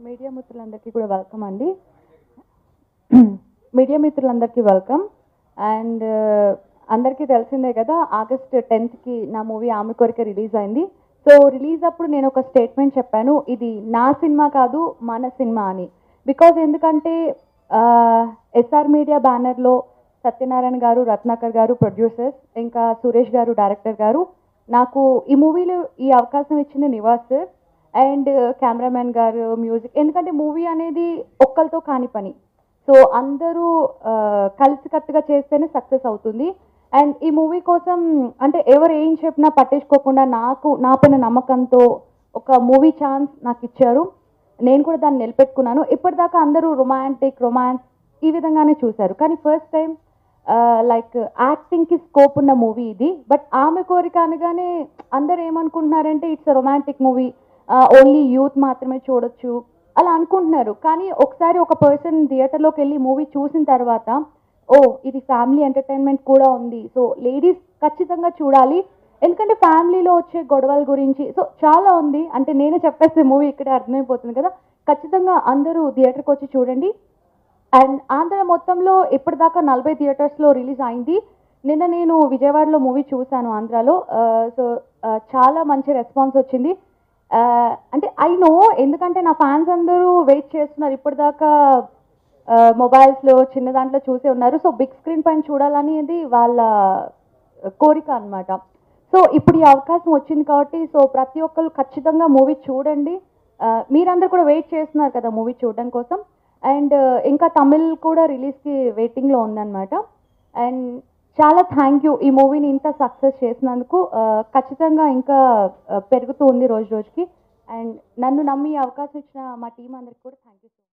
media మిత్రులందరికీ కూడా welcome అండి మీడియా మిత్రులందరికీ వెల్కమ్ అండ్ అందరికీ తెలిసిందే కదా ఆగస్ట్ టెన్త్కి నా మూవీ ఆమె కోరిక రిలీజ్ అయింది సో రిలీజ్ అప్పుడు నేను ఒక స్టేట్మెంట్ చెప్పాను ఇది నా సినిమా కాదు మన సినిమా అని బికాజ్ ఎందుకంటే ఎస్ఆర్ మీడియా బ్యానర్లో సత్యనారాయణ గారు రత్నాకర్ గారు ప్రొడ్యూసర్స్ ఇంకా సురేష్ గారు డైరెక్టర్ గారు నాకు ఈ మూవీలో ఈ అవకాశం ఇచ్చింది Nivas sir and cameraman garu music ఎందుకంటే మూవీ అనేది ఒక్కరితో కాని పని సో అందరూ ఆ, కలిసికట్టుగా చేస్తేనే సక్సెస్ అవుతుంది అండ్ ఈ మూవీ కోసం అంటే ఎవరు ఏం చెప్పినా పట్టించుకోకుండా నాకు నా పైన నమ్మకంతో ఒక మూవీ ఛాన్స్ నాకు ఇచ్చారు నేను కూడా దాన్ని నిలబెట్టుకున్నాను ఇప్పటిదాకా అందరూ రొమాంటిక్ రొమాన్స్ ఈ విధంగానే చూశారు కానీ ఫస్ట్ టైం లైక్ యాక్టింగ్కి స్కోప్ ఉన్న మూవీ ఇది బట్ ఆమె కోరిక అనగానే అందరు ఏమనుకుంటున్నారంటే it's romantic movie only youth మాత్రమే చూడొచ్చు అలా అనుకుంటున్నారు కానీ ఒకసారి ఒక పర్సన్ థియేటర్లోకి వెళ్ళి మూవీ చూసిన తర్వాత ఓ ఇది ఫ్యామిలీ ఎంటర్టైన్మెంట్ కూడా ఉంది సో లేడీస్ ఖచ్చితంగా చూడాలి ఎందుకంటే ఫ్యామిలీలో వచ్చే గొడవల గురించి సో చాలా ఉంది అంటే నేనే చెప్పేస్తే మూవీ ఇక్కడే అర్థమైపోతుంది కదా ఖచ్చితంగా అందరూ థియేటర్కి వచ్చి చూడండి అండ్ ఆంధ్ర మొత్తంలో ఇప్పటిదాకా నలభై థియేటర్స్లో రిలీజ్ అయింది నిన్న నేను విజయవాడలో మూవీ చూశాను ఆంధ్రాలో సో చాలా మంచి రెస్పాన్స్ వచ్చింది ఆ, అంటే ఐ నో ఎందుకంటే నా ఫ్యాన్స్ అందరూ వెయిట్ చేస్తున్నారు ఇప్పటిదాకా మొబైల్స్లో చిన్న దాంట్లో చూసే ఉన్నారు సో బిగ్ స్క్రీన్ పైన చూడాలనేది వాళ్ళ కోరిక అన్నమాట సో ఇప్పుడు ఈ అవకాశం వచ్చింది కాబట్టి సో ప్రతి ఒక్కరు ఖచ్చితంగా మూవీ చూడండి ఆ, మీరందరూ కూడా వెయిట్ చేస్తున్నారు కదా మూవీ చూడడం కోసం అండ్ ఇంకా తమిళ్ కూడా రిలీజ్కి వెయిటింగ్లో ఉందన్నమాట అండ్ చాలా థ్యాంక్ యూ ఈ మూవీని ఇంత సక్సెస్ చేసినందుకు ఆ, ఖచ్చితంగా ఇంకా ఆ, పెరుగుతూ ఉంది రోజు రోజుకి అండ్ నన్ను నమ్మి ఈ అవకాశం ఇచ్చిన మా టీం అందరికి కూడా థ్యాంక్ యూ